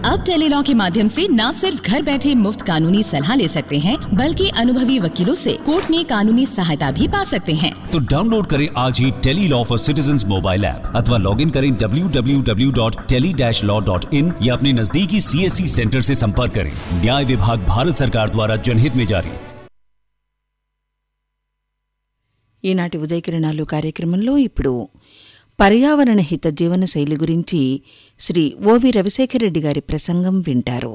अब टेलीलॉ के माध्यम से न सिर्फ घर बैठे मुफ्त कानूनी सलाह ले सकते हैं बल्कि अनुभवी वकीलों से कोर्ट में कानूनी सहायता भी पा सकते हैं तो डाउनलोड करें आज ही tele law for citizen mobile app अथवा लॉग इन करें www.tele-law.in या अपने नजदीकी सीएससी सेंटर से संपर्क करें न्याय विभाग भारत सरकार द्वारा जनहित में जारी ఈనాటి ఉదయకిరణాలు కార్యక్రమంలో ఇప్పుడు పర్యావరణ హిత జీవన శైలి గురించి శ్రీ ఓవి రవిశేఖర్ రెడ్డి గారి ప్రసంగం వింటారు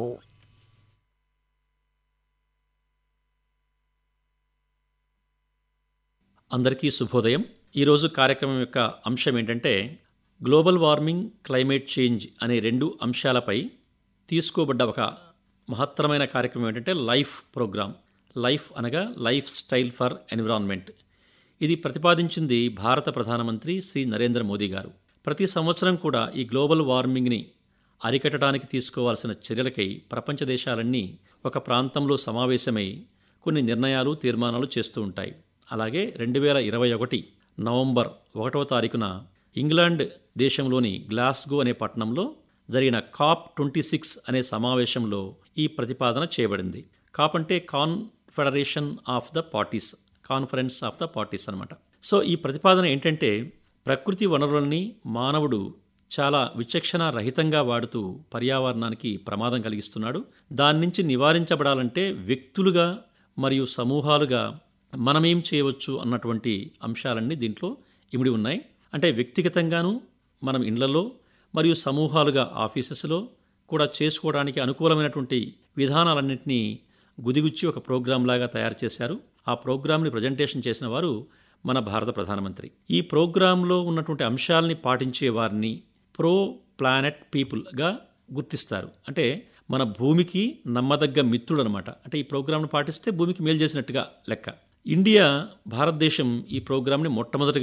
అందరికీ శుభోదయం ఈరోజు కార్యక్రమం యొక్క అంశం ఏంటంటే గ్లోబల్ వార్మింగ్ క్లైమేట్ చేంజ్ అనే రెండు అంశాలపై తీసుకోబడ్డ ఒక మహత్తరమైన కార్యక్రమం ఏంటంటే లైఫ్ ప్రోగ్రామ్ లైఫ్ అనగా లైఫ్ స్టైల్ ఫర్ ఎన్విరాన్మెంట్ ఇది ప్రతిపాదించింది భారత ప్రధానమంత్రి శ్రీ నరేంద్ర మోదీ గారు ప్రతి సంవత్సరం కూడా ఈ గ్లోబల్ వార్మింగ్ని అరికట్టడానికి తీసుకోవాల్సిన చర్యలకై ప్రపంచ దేశాలన్నీ ఒక ప్రాంతంలో సమావేశమై కొన్ని నిర్ణయాలు తీర్మానాలు చేస్తూ ఉంటాయి అలాగే రెండు వేల ఇరవై ఒకటి నవంబర్ ఒకటవ తారీఖున ఇంగ్లాండ్ దేశంలోని గ్లాస్గో అనే పట్టణంలో జరిగిన కాప్ ట్వంటీ సిక్స్ అనే సమావేశంలో ఈ ప్రతిపాదన చేయబడింది కాప్ అంటే confederation of the parties conference of the parties అనమాట సో ఈ ప్రతిపాదన ఏంటంటే ప్రకృతి వనరులని మానవుడు చాలా విచక్షణ రహితంగా వాడుతూ పర్యావరణానికి ప్రమాదం కలిగిస్తున్నాడు దాని నుంచి నివారించబడాలంటే వ్యక్తులుగా మరియు సమూహాలుగా మనమేం చేయవచ్చు అన్నటువంటి అంశాలన్నీ దీంట్లో ఇమిడి ఉన్నాయి అంటే వ్యక్తిగతంగాను మనం ఇండ్లలో మరియు సమూహాలుగా ఆఫీసెస్లో కూడా చేసుకోవడానికి అనుకూలమైనటువంటి విధానాలన్నింటినీ గుదిగుచ్చి ఒక ప్రోగ్రాం లాగా తయారు చేశారు ఆ ప్రోగ్రాంని ప్రజెంటేషన్ చేసిన వారు మన భారత ప్రధానమంత్రి ఈ ప్రోగ్రాంలో ఉన్నటువంటి అంశాలని పాటించే వారిని ప్రో ప్లానెట్ పీపుల్గా గుర్తిస్తారు అంటే మన భూమికి నమ్మదగ్గ మిత్రుడు అనమాట అంటే ఈ ప్రోగ్రాంను పాటిస్తే భూమికి మేలు చేసినట్టుగా లెక్క ఇండియా భారతదేశం ఈ ప్రోగ్రాంని మొట్టమొదటిగా